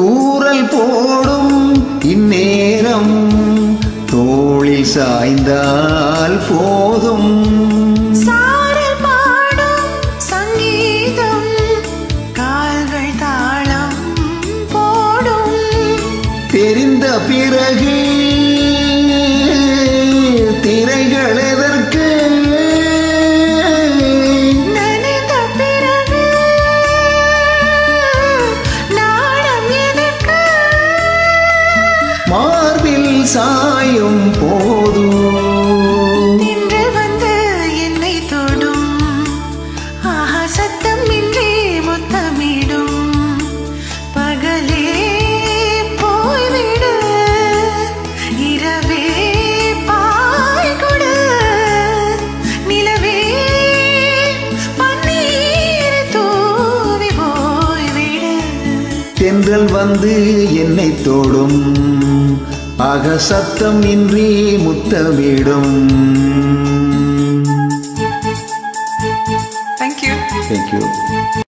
தூரல் போடும் இந்நேரம் தோளில் சாய்ந்தால் போதும் சாரல் பாடும் சங்கீதம் கால்கள் தாளம் போடும் தெரிந்த பிறகு திரைகள் எதற்கு நனைந்த பிறகு நாணம் எதற்கு மார்பில் சாயும் போதும் நின்று வந்து என்னை தொடும் ஆஹா சத்தம் இன்றி முத்தமிடும் பகலே போய்விடு இரவே பாய் கொடு நிலவே பன்னீர் தூவி போய்விடு தென்றல் வந்து என்னை தொடும் ஆக சத்தம் இன்றி முத்தமிடும்